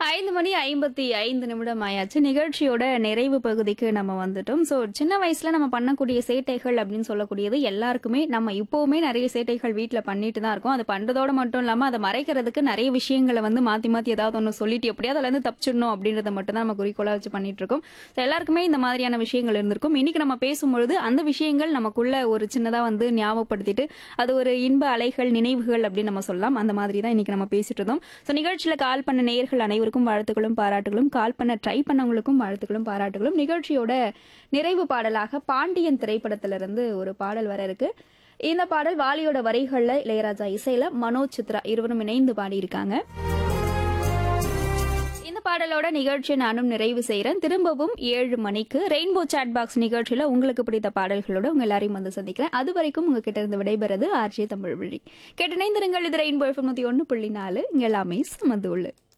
ஐந்து மணி ஐம்பத்தி ஐந்து நிமிடம் ஆயாச்சு நிகழ்ச்சியோட நிறைவு பகுதிக்கு நம்ம வந்துட்டோம் ஸோ சின்ன வயசுல நம்ம பண்ணக்கூடிய சேட்டைகள் அப்படின்னு சொல்லக்கூடியது எல்லாருக்குமே நம்ம இப்போவுமே நிறைய சேட்டைகள் வீட்டில் பண்ணிட்டு தான் இருக்கோம் அது பண்றதோட மட்டும் இல்லாமல் அதை மறைக்கிறதுக்கு நிறைய விஷயங்களை வந்து மாற்றி மாற்றி ஏதாவது ஒன்று சொல்லிட்டு எப்படியாவது அதுல இருந்து தப்பிச்சிடணும் அப்படின்றத மட்டும் தான் நம்ம குறிக்கோளாக வச்சு பண்ணிட்டு இருக்கோம் ஸோ எல்லாருக்குமே இந்த மாதிரியான விஷயங்கள் இருந்திருக்கும் இன்னைக்கு நம்ம பேசும்பொழுது அந்த விஷயங்கள் நமக்குள்ள ஒரு சின்னதாக வந்து ஞாபகப்படுத்திட்டு அது ஒரு இன்ப அலைகள் நினைவுகள் அப்படின்னு நம்ம சொல்லலாம் அந்த மாதிரி தான் இன்னைக்கு நம்ம பேசிட்டு இருந்தோம் ஸோ நிகழ்ச்சியில் கால் பண்ண நேயர்கள் அனைவருக்கும் வாழ்த்துக்களும் பாராட்டுகளும் கால் பண்ண ட்ரை பண்ணவங்களுக்கும் வாழ்த்துக்களும் பாராட்டுகளும் நிகழ்ச்சியோட நிறைவு பாடலாக பாண்டியன் திரைப்படத்திலிருந்து ஒரு பாடல் வர இருக்கு இந்த பாடல் வாலியோட வரிகள்ல இளையராஜா இசையில மனோஜ் சித்ரா இருவரும் இணைந்து பாடியிருக்காங்க இந்த பாடலோட நிகழ்ச்சியை நானும் நிறைவு செய்கிறேன் திரும்பவும் ஏழு மணிக்கு ரெயின்போ சாட் பாக்ஸ் நிகழ்ச்சியில் உங்களுக்கு பிடித்த பாடல்களோட உங்க எல்லாரையும் வந்து சந்திக்கிறேன் அது வரைக்கும் உங்ககிட்ட இருந்து விடைபெறது ஆர்ஜே தமிழ் வழி கேட்டு இணைந்திருங்கள் இது ரெயின்போ எஃப்எம் நூற்றி ஒன்று புள்ளி நாலு இங்கே எல்லாமே சமந்து